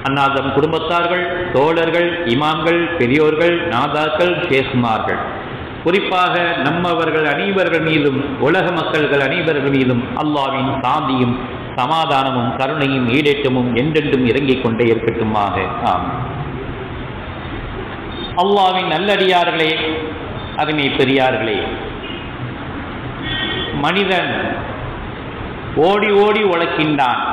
அன்னாதம் குடும்பத்தார்கள் தோழர்கள் இமாம்கள் பெரியோர்கள் நாதாக்கள் ஷேகுமார்கள் குறிப்பாக நம்மவர்கள் அனைவர்கள் மீதும் உலக மக்கள்கள் அனைவர்கள் மீதும் அல்லாவின் சாந்தியும் சமாதானமும் கருணையும் ஈடேற்றமும் என்றென்றும் இறங்கிக் கொண்டே இருக்கட்டுமாக ஆம் அல்லாவின் நல்லடியார்களே அருமை பெரியார்களே மனிதன் ஓடி ஓடி உழைக்கின்றான்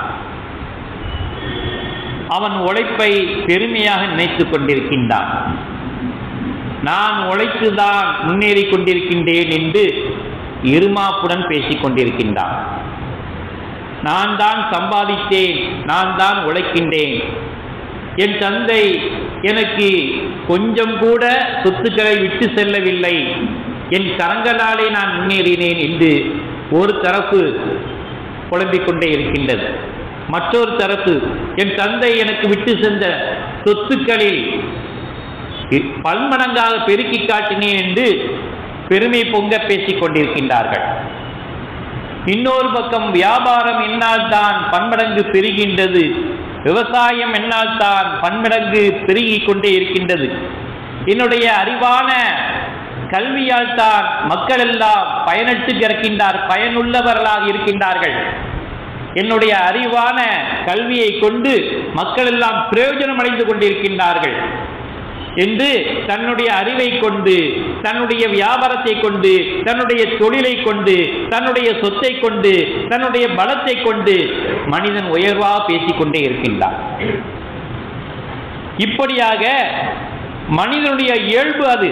அவன் உழைப்பை பெருமையாக நினைத்துக் கொண்டிருக்கின்றான் நான் உழைத்துதான் முன்னேறி கொண்டிருக்கின்றேன் என்று இருமாப்புடன் பேசிக் கொண்டிருக்கின்றான் நான் தான் சம்பாதித்தேன் நான் தான் உழைக்கின்றேன் என் தந்தை எனக்கு கொஞ்சம் கூட சொத்துக்களை விட்டு செல்லவில்லை என் கரங்களாலே நான் முன்னேறினேன் என்று ஒரு தரப்பு புலம்பிக் கொண்டே இருக்கின்றது மற்றொரு தரப்பு என் தந்தை எனக்கு விட்டு சென்ற சொத்துக்களில் பன்மடங்காக பெருக்கி காட்டினேன் என்று பெருமை பொங்க பேசிக் கொண்டிருக்கின்றார்கள் இன்னொரு பக்கம் வியாபாரம் என்னால் தான் பன்மடங்கு பெருகின்றது விவசாயம் என்னால் தான் பன்மடங்கு பெருகிக் கொண்டே இருக்கின்றது என்னுடைய அறிவான கல்வியால் தான் மக்கள் எல்லாம் பயனற்று கிடக்கின்றார் பயனுள்ளவர்களாக இருக்கின்றார்கள் என்னுடைய அறிவான கல்வியை கொண்டு மக்கள் எல்லாம் பிரயோஜனம் அடைந்து கொண்டிருக்கின்றார்கள் என்று தன்னுடைய அறிவை கொண்டு தன்னுடைய வியாபாரத்தை கொண்டு தன்னுடைய தொழிலை கொண்டு தன்னுடைய சொத்தை கொண்டு தன்னுடைய பலத்தை கொண்டு மனிதன் உயர்வாக பேசிக்கொண்டே இருக்கின்றான் இப்படியாக மனிதனுடைய இயல்பு அது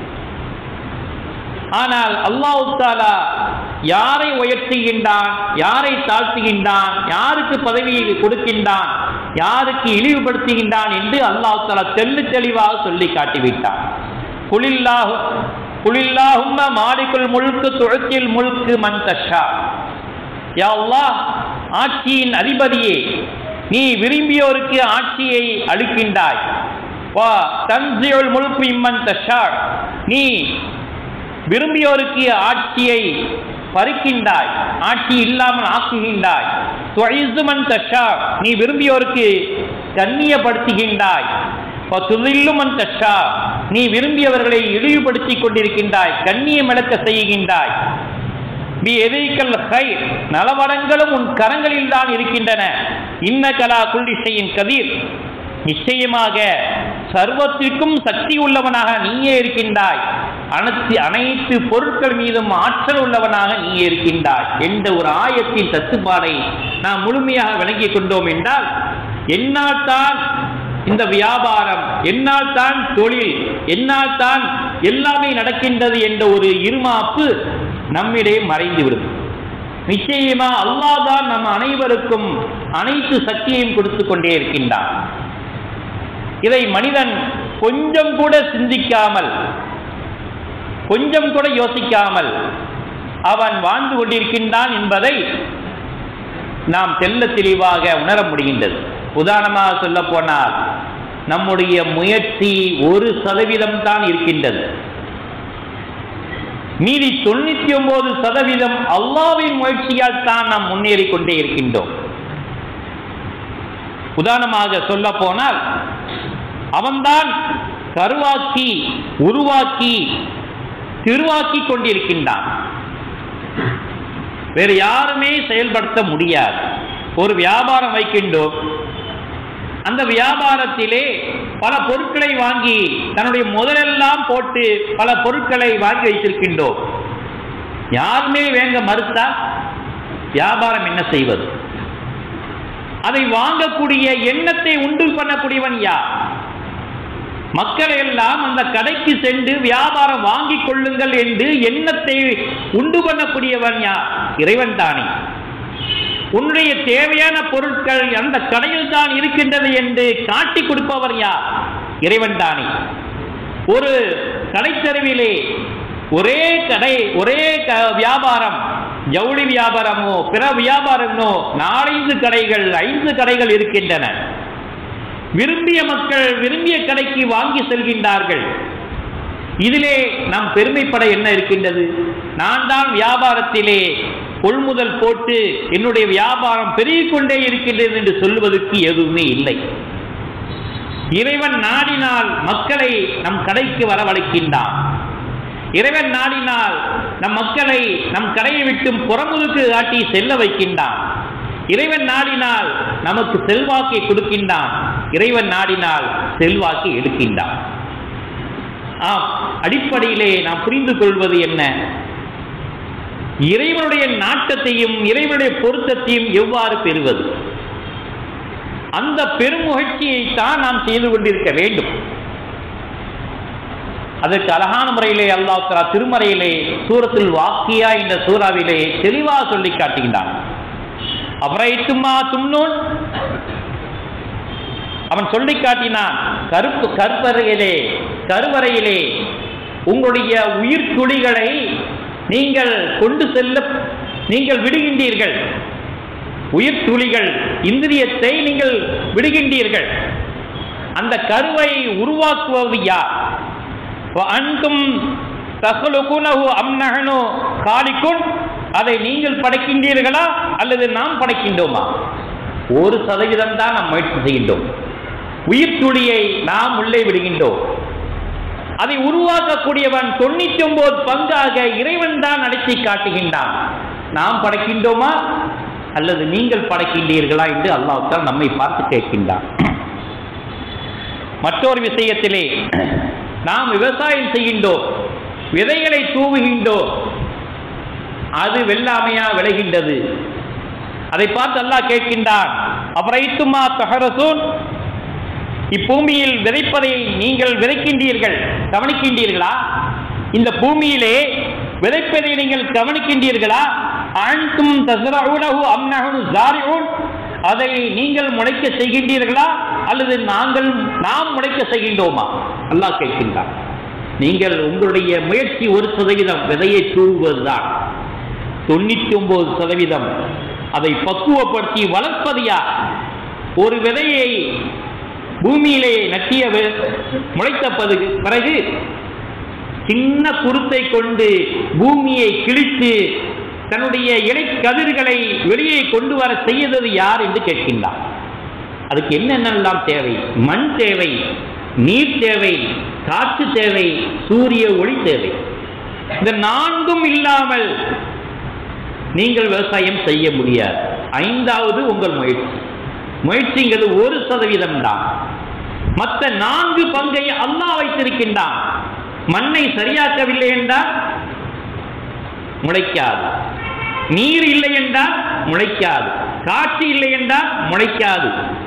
ஆனால் அல்லாஹு தாலா யாரை உயர்த்துகின்றான் யாரை தாழ்த்துகின்றான் யாருக்கு பதவியை கொடுக்கின்றான் யாருக்கு இழிவுபடுத்துகின்றான் என்று அல்லாஹு தாலா தெள்ளு தெளிவாக சொல்லி காட்டிவிட்டான் குளில்லாஹு குளில்லாஹும்ம மாலிக்குல் முழுக்கு துழத்தில் முழுக்கு மன் தஷா யா அல்லாஹ் ஆட்சியின் அதிபதியே நீ விரும்பியோருக்கு ஆட்சியை அளிக்கின்றாய் வா தன்சியுல் முழுக்கு இம்மன் தஷா நீ விரும்பியோருக்கு ஆட்சியை பறிக்கின்றாய் ஆட்சி இல்லாமல் ஆக்குகின்றாய் துழைசுமன் தஷா நீ விரும்பியோருக்கு கண்ணியப்படுத்துகின்றாய் துதில்லுமன் தஷா நீ விரும்பியவர்களை இழிவுபடுத்திக் கொண்டிருக்கின்றாய் கண்ணியம் இழக்க செய்கின்றாய் நீ எதிரிக்கல் ஹை நலவடங்களும் உன் கரங்களில் தான் இருக்கின்றன இன்ன கலா குல்லிசையின் கதிர் நிச்சயமாக சர்வத்திற்கும் சக்தி உள்ளவனாக நீயே இருக்கின்றாய் அனைத்து அனைத்து பொருட்கள் மீதும் ஆற்றல் உள்ளவனாக நீயே இருக்கின்றாய் என்ற ஒரு ஆயத்தின் தத்துப்பாடை நாம் முழுமையாக விளங்கிக் கொண்டோம் என்றால் என்னால் தான் இந்த வியாபாரம் என்னால் தான் தொழில் என்னால் தான் எல்லாமே நடக்கின்றது என்ற ஒரு இருமாப்பு நம்மிடையே மறைந்துவிடும் நிச்சயமா அல்லாஹ் தான் நம் அனைவருக்கும் அனைத்து சக்தியையும் கொடுத்து கொண்டே இருக்கின்றான் இதை மனிதன் கொஞ்சம் கூட சிந்திக்காமல் கொஞ்சம் கூட யோசிக்காமல் அவன் வாழ்ந்து கொண்டிருக்கின்றான் என்பதை நாம் தெல்ல தெளிவாக உணர முடிகின்றது உதாரணமாக சொல்ல போனால் நம்முடைய முயற்சி ஒரு சதவீதம் தான் இருக்கின்றது மீதி தொண்ணூத்தி ஒன்பது சதவீதம் அல்லாவின் முயற்சியால் தான் நாம் முன்னேறி கொண்டே இருக்கின்றோம் உதாரணமாக சொல்ல போனால் அவன்தான் கருவாக்கி உருவாக்கி திருவாக்கி கொண்டிருக்கின்றான் வேறு யாருமே செயல்படுத்த முடியாது ஒரு வியாபாரம் வைக்கின்றோம் அந்த வியாபாரத்திலே பல பொருட்களை வாங்கி தன்னுடைய முதலெல்லாம் போட்டு பல பொருட்களை வாங்கி வைத்திருக்கின்றோம் யாருமே வேங்க மறுத்தால் வியாபாரம் என்ன செய்வது அதை வாங்கக்கூடிய எண்ணத்தை உண்டு பண்ணக்கூடியவன் யார் மக்கள் எல்லாம் அந்த கடைக்கு சென்று வியாபாரம் வாங்கிக் கொள்ளுங்கள் என்று எண்ணத்தை உண்டு பண்ணக்கூடியவன் யார் இறைவன் தானே உன்னுடைய தேவையான பொருட்கள் அந்த கடையில் தான் இருக்கின்றது என்று காட்டி கொடுப்பவர் யார் இறைவன் தானே ஒரு கடைத்தெருவிலே ஒரே கடை ஒரே க- வியாபாரம் ஜவுளி வியாபாரமோ பிற வியாபாரமோ நாலஞ்சு கடைகள் ஐந்து கடைகள் இருக்கின்றன விரும்பிய மக்கள் விரும்பிய கடைக்கு வாங்கி செல்கின்றார்கள் இதிலே நாம் பெருமைப்பட என்ன இருக்கின்றது நான் தான் வியாபாரத்திலே கொள்முதல் போட்டு என்னுடைய வியாபாரம் பெருகிக் கொண்டே இருக்கின்றது என்று சொல்வதற்கு எதுவுமே இல்லை இறைவன் நாடினால் மக்களை நம் கடைக்கு வரவழைக்கின்றான் இறைவன் நாடினால் நம் மக்களை நம் கடையை விட்டும் புறமுதுக்கு காட்டி செல்ல வைக்கின்றான் இறைவன் நாடினால் நமக்கு செல்வாக்கை கொடுக்கின்றான் இறைவன் நாடினால் செல்வாக்கை எடுக்கின்றான் ஆம் அடிப்படையிலே நாம் புரிந்து கொள்வது என்ன இறைவனுடைய நாட்டத்தையும் இறைவனுடைய பொருத்தத்தையும் எவ்வாறு பெறுவது அந்த பெருமுயற்சியை தான் நாம் செய்து கொண்டிருக்க வேண்டும் அதற்கு அழகான முறையிலே அல்லாஹ் தஆலா திருமறையிலே சூரத்தில் வாக்கியா என்ற சூறாவிலே தெளிவாக சொல்லி காட்டுகின்றான் அபரைத்துமா தும்னூன் அவன் சொல்லி காட்டினான் கருப்பு கருவறையிலே கருவறையிலே உங்களுடைய உயிர் துளிகளை நீங்கள் கொண்டு செல்ல நீங்கள் விடுகின்றீர்கள் உயிர் துளிகள் இந்திரியத்தை நீங்கள் விடுகின்றீர்கள் அந்த கருவை உருவாக்குவது யார் அன்கும் தகலுகுனஹு அம் நஹனு காலிக்குன் அதை நீங்கள் படைக்கின்றீர்களா அல்லது நாம் படைக்கின்றோமா ஒரு சதவீதம் தான் நாம் முயற்சி செய்கின்றோம் உயிர் துளியை நாம் உள்ளே விடுகின்றோம் அதை உருவாக்கக்கூடியவன் தொண்ணூத்தி ஒன்பது பங்காக இறைவன் தான் நடத்தி காட்டுகின்றான் நாம் படைக்கின்றோமா அல்லது நீங்கள் படைக்கின்றீர்களா என்று அல்லாஹ் நம்மை பார்த்து கேட்கின்றான் மற்றொரு விஷயத்திலே நாம் விவசாயம் செய்கின்றோம் விதைகளை தூவுகின்றோம் அது வெள்ளாமையா விளைகின்றது அதை பார்த்து அல்லாஹ் கேட்கின்றான் அபரைத்துமா தஹரசூன் இப்பூமியில் விதைப்பதை நீங்கள் விதைக்கின்றீர்கள் கவனிக்கின்றீர்களா இந்த பூமியிலே விதைப்பதை நீங்கள் கவனிக்கின்றீர்களா அன்கும் தஸ்ரஊனஹு அம் நஹ்னு ஸாரிஊன் அதை நீங்கள் முளைக்க செய்கின்றீர்களா அல்லது நாங்கள் நாம் முளைக்க செய்கின்றோமா அல்லாஹ் கேட்கின்றான் நீங்கள் உங்களுடைய முயற்சி ஒரு சதவீதம் விதையை தூவுவதுதான் தொண்ணூத்தி ஒன்பது சதவீதம் அதை பக்குவப்படுத்தி வளர்ப்பது யார் ஒரு விதையை பூமியிலே நட்டிய வி- முளைத்த பது- பிறகு சின்ன குருத்தை கொண்டு பூமியை கிழித்து தன்னுடைய இலை கதிர்களை வெளியே கொண்டு வர செய்தது யார் என்று கேட்கின்றார் அதுக்கு என்னென்னலாம் தேவை மண் தேவை நீர் தேவை காற்று தேவை சூரிய ஒளி தேவை இந்த நான்கும் இல்லாமல் நீங்கள் விவசாயம் செய்ய முடியாது ஐந்தாவது உங்கள் முயற்சி முயற்சிங்கிறது ஒரு சதவீதம் தான் மற்ற நான்கு பங்கை அல்லாஹ் வைத்திருக்கின்றான் மண்ணை சரியாக்கவில்லை என்றால் முளைக்காது நீர் இல்லை என்றால் முளைக்காது காற்று இல்லை என்றால் முளைக்காது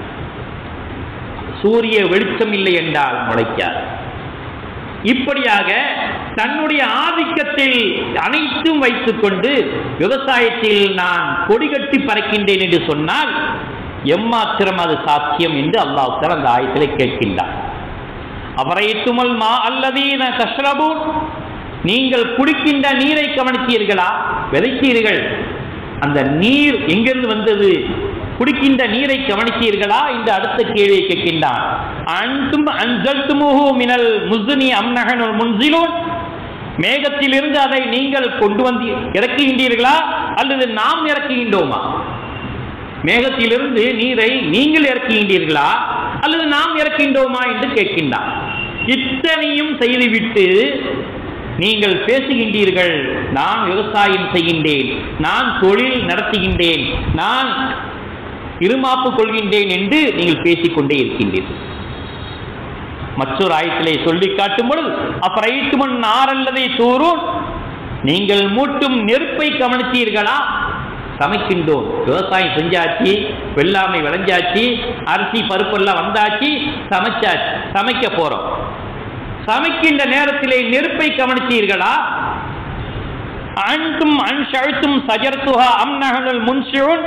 சூரிய வெளிச்சம் இல்லை என்றால் முளைக்காது இப்படியாக தன்னுடைய ஆதிக்கத்தில் அனைத்தும் வைத்துக்கொண்டு விவசாயத்தில் நான் கொடிகட்டி பறக்கின்றேன் என்று சொன்னால் எம்மாத்திரம் அது சாத்தியம் என்று அல்லாஹ் அந்த ஆயத்திலே கேட்கின்றார் அவரைத்துமல் மா அல்லதீன கஷ்ரபூன் நீங்கள் குடிக்கின்ற நீரை கவனித்தீர்களா விதைத்தீர்கள் அந்த நீர் எங்கிருந்து வந்தது குடிக்கின்ற நீரை கவனித்தீர்களா இந்த அடுத்த கேள்வியை கேட்கின்றான் அன்தும் அன்சல்துமுஹு மினல் முஸ்னி அம்னஹனுல் முன்சிலூன் மேகத்திலிருந்து அதை நீங்கள் கொண்டு வந்து இறக்குகின்றீர்களா அல்லது நாம் இறக்குகின்றோமா மேகத்திலிருந்து நீரை நீங்கள் இறக்குகின்றீர்களா அல்லது நாம் இறக்கின்றோமா என்று கேட்கின்றான் இத்தனையும் செய்துவிட்டு நீங்கள் பேசுகின்றீர்கள் நான் விவசாயம் செய்கின்றேன் நான் தொழில் நடத்துகின்றேன் நான் இருமாப்பு கொள்கின்றேன் என்று நீங்கள் பேசிக்கொண்டே இருக்கின்றீர்கள் மற்றொரு ஆயத்திலே சொல்லி காட்டும் பொழுது அப்புறம் நாரல்லதை தூரும் நீங்கள் மூட்டும் நெருப்பை கவனித்தீர்களா சமைக்கின்றோம் விவசாயம் செஞ்சாச்சு வெள்ளாமை விளைஞ்சாச்சு அரிசி பருப்பெல்லாம் வந்தாச்சு சமைச்சாச்சு சமைக்க போறோம் சமைக்கின்ற நேரத்திலே நெருப்பை கவனித்தீர்களா அன்றும் அன்ஷழ்த்தும் சஜர்த்துஹா அம் நகனுல் முன்ஷூன்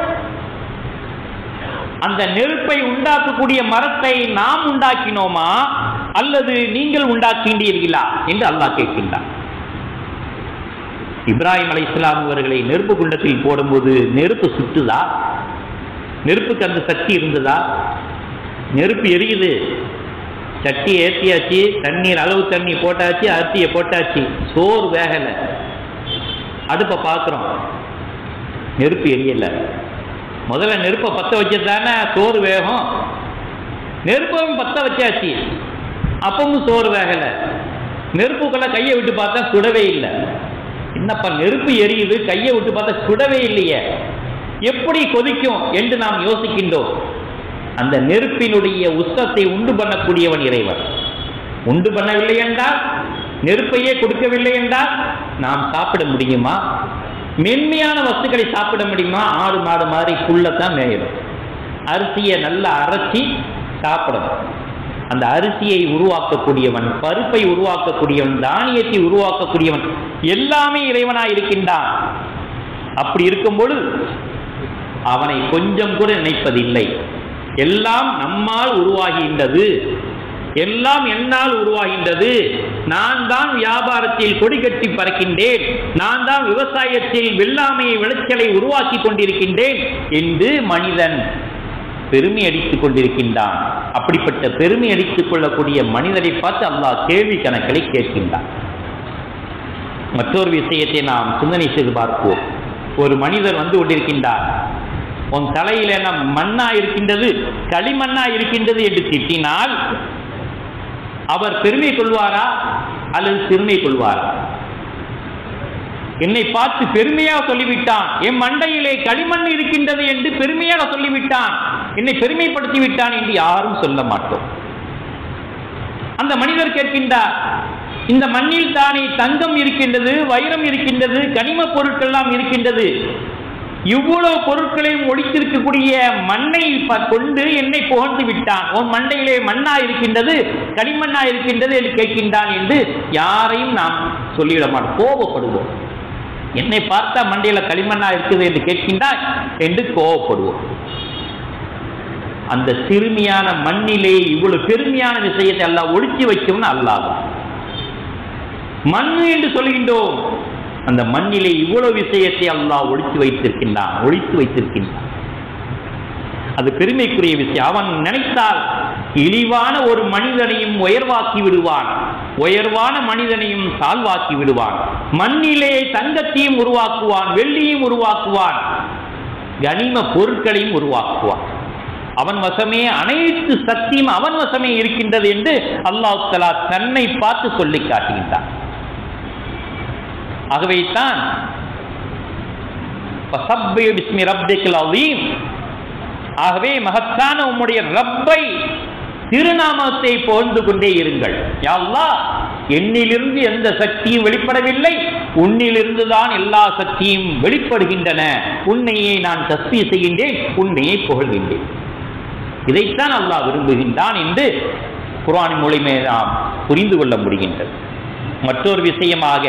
அந்த நெருப்பை உண்டாக்கக்கூடிய மரத்தை நாம் உண்டாக்கினோமா அல்லது நீங்கள் உண்டாக்கின்றீர்களா என்று அல்லாஹ் கேட்கின்றான் இப்ராஹிம் அலை இஸ்லாம் அவர்களை நெருப்பு குண்டத்தில் போடும்போது நெருப்பு சுட்டுதா நெருப்புக்கு அந்த சக்தி இருந்ததா நெருப்பு எரியுது சட்டி ஏற்றியாச்சு தண்ணீர் அளவு தண்ணி போட்டாச்சு அரிசியை போட்டாச்சு சோறு வேகலை அடுப்பை பார்க்குறோம் நெருப்பு எரியல முதல்ல நெருப்பை பற்ற வச்சது தானே சோறு வேகும் நெருப்பவும் பத்த வச்சாச்சு அப்பவும் சோறு வேகல நெருப்புக்குள்ள கையை விட்டு பார்த்தா சுடவே இல்லை என்னப்பா நெருப்பு எரியுது கையை விட்டு பார்த்தா சுடவே இல்லையே எப்படி கொதிக்கும் என்று நாம் யோசிக்கின்றோம் அந்த நெருப்பினுடைய உஷ்ணத்தை உண்டு பண்ணக்கூடியவன் இறைவன் உண்டு பண்ணவில்லை என்றால் நெருப்பையே கொடுக்கவில்லை என்றால் நாம் சாப்பிட முடியுமா மென்மையான வஸ்துக்களை சாப்பிட முடியுமா ஆடு மாடு மாதிரி புல்லத்தான் மேயிடும் அரிசியை நல்லா அரைச்சி சாப்பிடணும் அந்த அரிசியை உருவாக்கக்கூடியவன் பருப்பை உருவாக்கக்கூடியவன் தானியத்தை உருவாக்கக்கூடியவன் எல்லாமே இறைவனாய் இருக்கின்றான் அப்படி இருக்கும் பொழுது அவனை கொஞ்சம் கூட நினைப்பதில்லை எல்லாம் நம்மால் உருவாகின்றது எல்லாம் என்னால் உருவாகின்றது நான் தான் வியாபாரத்தில் கொடி கட்டி பறக்கின்றேன் நான் தான் விவசாயத்தில் வெள்ளாமையை விளைச்சலை உருவாக்கி கொண்டிருக்கின்றேன் என்று மனிதன் பெருமை அடித்துக் கொண்டிருக்கின்றான் அப்படிப்பட்ட பெருமை அடித்துக் கொள்ளக்கூடிய மனிதரை பார்த்து அல்லாஹ் கேள்வி கணக்களை கேட்கின்றான் மற்றொரு விஷயத்தை நாம் சிந்தனை செய்து பார்ப்போம் ஒரு மனிதர் வந்து கொண்டிருக்கின்றார் உன் தலையில என்ன மண்ணா இருக்கின்றது களிமண்ணா இருக்கின்றது என்று திட்டினால் அவர் பெருமை கொள்வாரா அல்லது பெருமை கொள்வாரா என்னை பார்த்து பெருமையாக சொல்லிவிட்டான் என் மண்டையிலே களிமண் இருக்கின்றது என்று பெருமையாக சொல்லிவிட்டான் என்னை பெருமைப்படுத்தி விட்டான் என்று யாரும் சொல்ல மாட்டோம் அந்த மனிதர் கேட்கின்றார் இந்த மண்ணில் தானே தங்கம் இருக்கின்றது வைரம் இருக்கின்றது கனிம பொருட்கள் எல்லாம் இருக்கின்றது இவ்வளவு பொருட்களையும் ஒழித்திருக்கக்கூடிய மண்ணை ப- கொண்டு என்னை புகழ்ந்து விட்டான் உன் மண்டையிலே மண்ணா இருக்கின்றது களிமண்ணா இருக்கின்றது என்று கேட்கின்றான் என்று யாரையும் நாம் சொல்லிவிட மாட்டோம் கோபப்படுவோம் என்னை பார்த்தா மண்டையில களிமண்ணா இருக்குது என்று கேட்கின்றாய் என்று கோபப்படுவோம் அந்த சிறுமியான மண்ணிலே இவ்வளவு பெருமையான விஷயத்தை எல்லாம் ஒழிச்சு வைக்கணும்னு அல்லாதான் மண் என்று சொல்கின்றோம் அந்த மண்ணிலே இவ்வளவு விஷயத்தை அல்லாஹ் ஒழித்து வைத்திருக்கின்றான் ஒழித்து வைத்திருக்கின்றான் அது பெருமைக்குரிய விஷயம் அவன் நினைத்தால் இழிவான ஒரு மனிதனையும் உயர்வாக்கி விடுவான் உயர்வான மனிதனையும் தாழ்வாக்கி விடுவான் மண்ணிலே தங்கத்தையும் உருவாக்குவான் வெள்ளியும் உருவாக்குவான் கனிம பொருட்களையும் உருவாக்குவான் அவன் வசமே அனைத்து சக்தியும் அவன் வசமே இருக்கின்றது என்று அல்லாஹ் தலா தன்னை பார்த்து சொல்லி காட்டுகின்றான் ஆகவே தான் ஃபஸப்பி பிஸ்மி ரப்பிக்கல் அஸீம். ஆகவே மகத்தான உம்முடைய ரப்பை திருநாமத்தை புகழ்ந்து கொண்டே இருங்கள் யா அல்லாஹ் என்னிலிருந்து எந்த சக்தியும் வெளிப்படவில்லை உன்னிலிருந்து தான் எல்லா சக்தியும் வெளிப்படுகின்றன உன்னையே நான் தஸ்பீ செய்கின்றேன் உன்னையே புகழ்கின்றேன் இதைத்தான் அல்லாஹ் விரும்புகின்றான் என்று குர்ஆனின் மூலியமே நாம் புரிந்து கொள்ள முடிகின்றது மற்றொரு விஷயமாக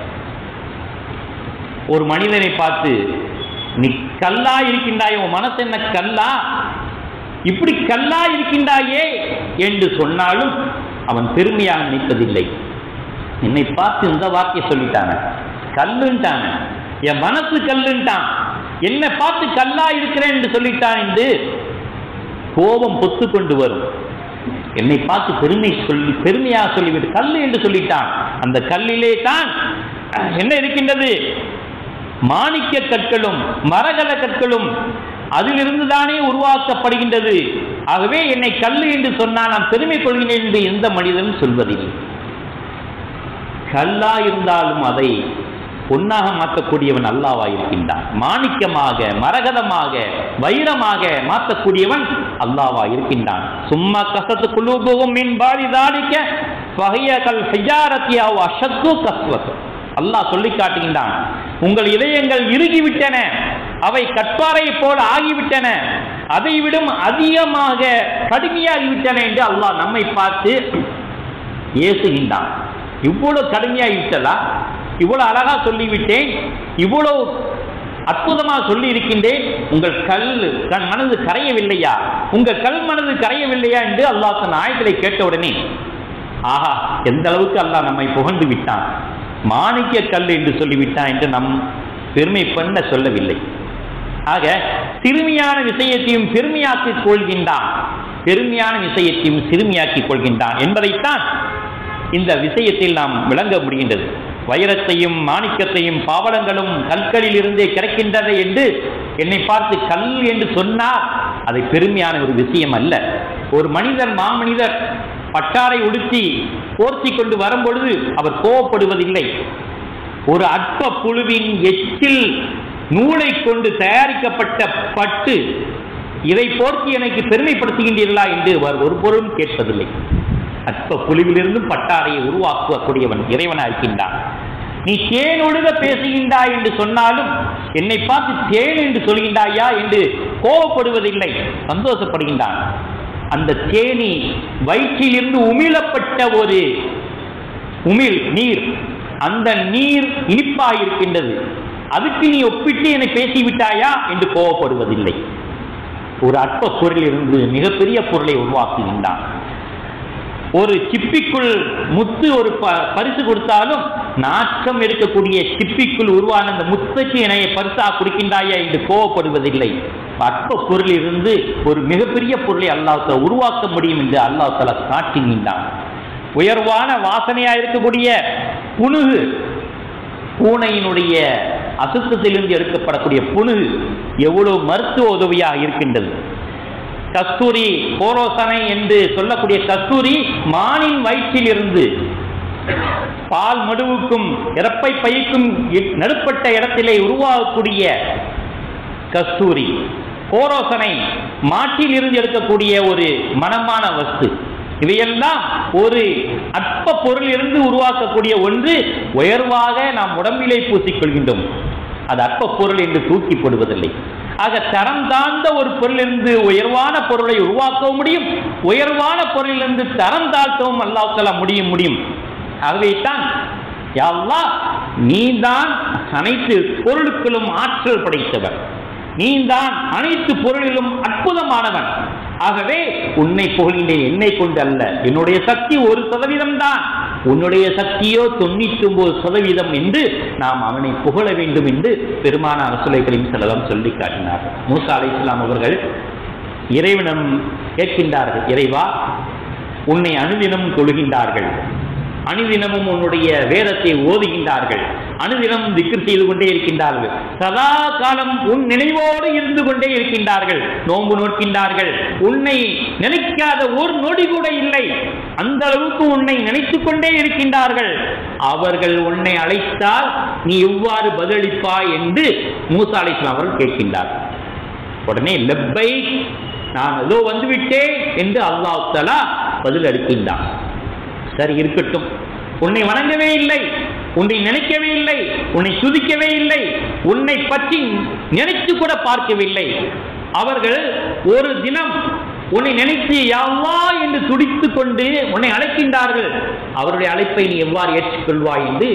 ஒரு மனிதனை பார்த்து நீ கல்லா இருக்கின்றாய் உன் மனசு என்ன கல்லா இப்படி கல்லா இருக்கின்றாயே என்று சொன்னாலும் அவன் பெருமையாக நினைப்பதில்லை என்னை பார்த்து இந்த வார்த்தையை சொல்லிட்டான கல்லுன்ட்டான என் மனசு கல்லுன்ட்டான் என்னை பார்த்து கல்லா இருக்கிறேன் என்று சொல்லிட்டான் என்று கோபம் பொத்து கொண்டு வரும் என்னை பார்த்து பெருமை சொல்லி பெருமையாக சொல்லிவிட்டு கல் என்று சொல்லிட்டான் அந்த கல்லிலே தான் அஹ், என்ன இருக்கின்றது மாணிக்க கற்களும் மரகத கற்களும் அதிலிருந்து தானே உருவாக்கப்படுகின்றது ஆகவே என்னை கல் என்று சொன்னால் நான் பெருமை கொள்கிறேன் என்று எந்த மனிதனும் சொல்வதில்லை கல்லா இருந்தாலும் அதை பொன்னாக மாற்றக்கூடியவன் அல்லாவா இருக்கின்றான் மாணிக்கமாக மரகதமாக வைரமாக மாற்றக்கூடியவன் அல்லாவா இருக்கின்றான் சும்மா கசத்து குழுபுகும் மின் பாதி தாடிக்க வகையகல் ஹிஜாரத்தியாவோ அஷத்து கஸ்வத்து அல்லாஹ் சொல்லி காட்டுகின்றான் உங்கள் இதயங்கள் இறுகிவிட்டன அவை கற்பாரை போல ஆகிவிட்டன அதை விடும் அதிகமாக கடுமையாகிவிட்டன என்று அல்லாஹ் நம்மை பார்த்து ஏசுகின்றான் இவ்வளவு கடுமையாகிவிட்டதா இவ்வளவு அழகா சொல்லிவிட்டேன் இவ்வளவு அற்புதமா சொல்லி இருக்கின்றேன் உங்கள் கல் கண் மனது கரையவில்லையா உங்கள் கல் மனது கரையவில்லையா என்று அல்லாஹ் தன் ஆயத்திலே கேட்ட உடனே ஆஹா எந்த அளவுக்கு அல்லாஹ் நம்மை புகழ்ந்து விட்டான் மாணிக்க கல் என்று சொல்லிவிட்டான் என்று நம் பெருமை பண்ண சொல்லவில்லை ஆக சிறுமியான விஷயத்தையும் பெருமையாக்கிக் கொள்கின்றான் பெருமையான விஷயத்தையும் சிறுமியாக்கிக் கொள்கின்றான் என்பதைத்தான் இந்த விஷயத்தில் நாம் விளங்க முடிகின்றது வைரத்தையும் மாணிக்கத்தையும் பாவடங்களும் கற்களில் இருந்தே கிடைக்கின்றது என்று என்னை பார்த்து கல் என்று சொன்னால் அதை பெருமையான ஒரு விஷயம் அல்ல ஒரு மனிதன் மாமனிதர் பட்டாரை உடுத்தி போர்த்தி கொண்டு வரும் பொழுது அவர் கோவப்படுவதில்லை ஒரு அற்ப புழுவின் எச்சில் நூலை கொண்டு தயாரிக்கப்பட்ட பட்டு இதை போர்த்தி எனக்கு பெருமைப்படுத்துகின்றீர்களா என்று அவர் ஒரு பொருளும் கேட்பதில்லை அற்ப புழுவிலிருந்து பட்டாரையை உருவாக்கக்கூடியவன் இறைவனா இருக்கின்றான் நீ தேன் ஒழுக பேசுகின்றாய் என்று சொன்னாலும் என்னை பார்த்து தேன் என்று சொல்கின்றாயா என்று கோபப்படுவதில்லை சந்தோஷப்படுகின்றான் அந்த தேனி வயிற்றிலிருந்து உமிழப்பட்ட ஒரு உமிழ் நீர் அந்த நீர் இனிப்பாக இருக்கின்றது அதுக்கு நீ ஒப்பிட்டு என்னை பேசிவிட்டாயா என்று கோவப்படுவதில்லை ஒரு அற்ப பொருளிலிருந்து மிகப்பெரிய பொருளை உருவாக்குகின்றான் ஒரு சிப்பிக்குள் முத்து ஒரு ப- பரிசு கொடுத்தாலும் நாற்றம் எடுக்கக்கூடிய சிப்பிக்குள் உருவான அந்த முத்துக்கு என்னைய பரிசா கொடுக்கின்றாயா என்று கோவப்படுவதில்லை அற்ப பொருளிலிருந்து ஒரு மிகப்பெரிய பொருளை அல்லாஹ் உருவாக்க முடியும் என்று அல்லாஹ் தலா காட்டுகின்றான் உயர்வான வாசனையா இருக்கக்கூடிய புணுகு பூனையினுடைய அசுத்தத்திலிருந்து எடுக்கப்படக்கூடிய புணுகு எவ்வளவு மருத்துவ உதவியாக இருக்கின்றது கஸ்தூரி கோரோசனை என்று சொல்லக்கூடிய கஸ்தூரி மானின் வயிற்றிலிருந்து பால் மடுவுக்கும் இறப்பை பைக்கும் இ- நடுப்பட்ட இடத்திலே உருவாகக்கூடிய கஸ்தூரி கோரோசனை மாட்டில் இருந்து எடுக்கக்கூடிய ஒரு மனமான வஸ்து இவையெல்லாம் ஒரு அற்ப பொருளிலிருந்து உருவாக்கக்கூடிய ஒன்று உயர்வாக நாம் உடம்பிலே பூசிக்கொள்கின்றோம் அது அற்ப பொருள் என்று தூக்கி போடுவதில்லை ஆக தரம் தாழ்ந்த ஒரு பொருளிலிருந்து உயர்வான பொருளை உருவாக்கவும் முடியும் உயர்வான பொருளிலிருந்து தரம் தாழ்த்தவும் அல்லாஹ் முடியும் முடியும் ஆகவே தான் யா அல்லாஹ் நீதான் அனைத்து பொருளுக்களும் ஆற்றல் படைத்தவர் நீதான் அனைத்து பொருளிலும் அற்புதமானவன் ஆகவே உன்னை புகழ்கின்றேன் என்னை கொண்டு அல்ல என்னுடைய சக்தி ஒரு சதவீதம் தான் உன்னுடைய சக்தியோ தொண்ணூத்தி ஒன்பது சதவீதம் என்று நாம் அவனை புகழ வேண்டும் என்று பெருமான அரசுலைகளின் செலவம் சொல்லி காட்டினார் மூசா அலை இஸ்லாம் அவர்கள் இறைவனம் கேட்கின்றார்கள் இறைவா உன்னை அனுதினம் தொழுகின்றார்கள் அனுதினமும் உன்னுடைய வேதத்தை ஓதுகின்றார்கள் அனுதினம் திக்ர் செய்து கொண்டே இருக்கின்றார்கள் சதா காலம் உன் நினைவோடு இருந்து கொண்டே இருக்கின்றார்கள் நோன்பு நோக்கின்றார்கள் உன்னை நினைக்காத ஒரு நொடி கூட இல்லை அந்த அளவுக்கு உன்னை நினைத்துக் கொண்டே இருக்கின்றார்கள் அவர்கள் உன்னை அழைத்தால் நீ எவ்வாறு பதிலளிப்பாய் என்று மூசா அலைஹிஸ்ஸலாம் அவர்கள் கேட்கின்றார் உடனே லெப்பை நான் ஏதோ வந்துவிட்டேன் என்று அல்லாஹ் தலா பதில் அளிக்கின்றான் சரி இருக்கட்டும் உன்னை வணங்கவே இல்லை உன்னை நினைக்கவே இல்லை உன்னை துதிக்கவே இல்லை உன்னை பற்றி நினைத்து கூட பார்க்கவில்லை அவர்கள் ஒரு தினம் உன்னை நினைத்து யாவா என்று துடித்துக் கொண்டு உன்னை அழைக்கின்றார்கள் அவருடைய அழைப்பை நீ எவ்வாறு ஏற்றுக்கொள்வாய் என்று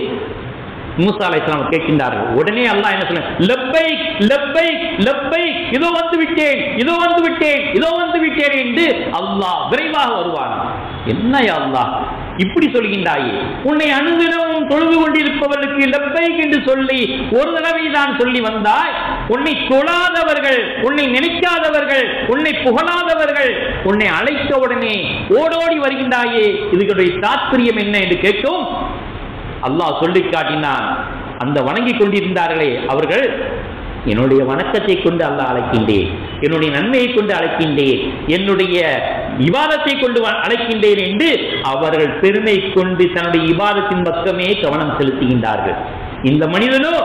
மூசா அலைஹிஸ்ஸலாம் கேட்கின்றார்கள் உடனே அல்லாஹ் என்ன சொல்ல லப்பை லப்பை லப்பை இதோ வந்து விட்டேன் இதோ வந்து விட்டேன் இதோ வந்து விட்டேன் என்று அல்லாஹ் விரைவாக வருவான் என்ன யா அல்லாஹ் இப்படி சொல்கின்றாயே உன்னை அனுதினமும் தொழுது கொண்டிருப்பவர்களுக்கு லப்பை என்று சொல்லி ஒரு தடவை தான் சொல்லி வந்தாய் உன்னை தொழாதவர்கள் உன்னை நினைக்காதவர்கள் உன்னை புகழாதவர்கள் உன்னை அழைத்த உடனே ஓடோடி வருகின்றாயே இதுகளுடைய தாத்பரியம் என்ன என்று கேட்கும் அல்லாஹ் சொல்லி காட்டினான் அந்த வணங்கி கொண்டிருந்தார்களே அவர்கள் என்னுடைய வணக்கத்தை கொண்டு அல்லாஹ் அழைக்கின்றேன் என்னுடைய நன்மையை கொண்டு அழைக்கின்றேன் என்னுடைய இவாதத்தை கொண்டு வ- அழைக்கின்றேன் என்று அவர்கள் பெருமை கொண்டு தன்னுடைய இவாதத்தின் பக்கமே கவனம் செலுத்துகின்றார்கள் இந்த மனிதனோ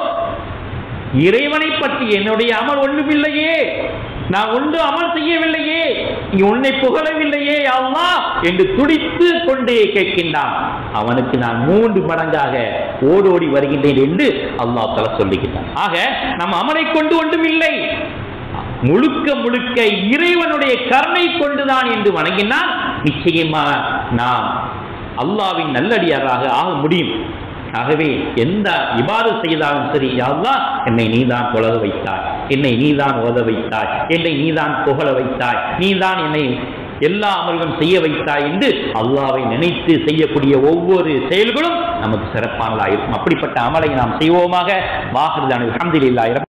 இறைவனை பற்றி என்னுடைய அமல் ஒன்றுமில்லையே நான் ஒன்று அமல் செய்யவில்லையே நீ உன்னை புகழவில்லையே அல்லாஹ் என்று துடித்து கொண்டே கேட்கின்றான் அவனுக்கு நான் மூன்று மடங்காக ஓடோடி வருகின்றேன் என்று அல்லாஹ் தலா சொல்லுகின்றான் ஆக நம் அமலை கொண்டு ஒன்றுமில்லை முழுக்க முழுக்க இறைவனுடைய கருணை கொண்டுதான் என்று வணங்கினால் நிச்சயமா நாம் அல்லாவின் நல்லடியாராக ஆக முடியும் ஆகவே எந்த இபாது செய்தாலும் சரி யாவா என்னை நீதான் தொழ வைத்தாய் என்னை நீதான் ஓத வைத்தாய் என்னை நீதான் புகழ வைத்தாய் நீதான் என்னை எல்லா அமல்களும் செய்ய வைத்தாய் என்று அல்லாவை நினைத்து செய்யக்கூடிய ஒவ்வொரு செயல்களும் நமக்கு சிறப்பானதாக இருக்கும் அப்படிப்பட்ட அமலை நாம் செய்வோமாக வாகர்தான் அல்ஹம்துலில்லாஹி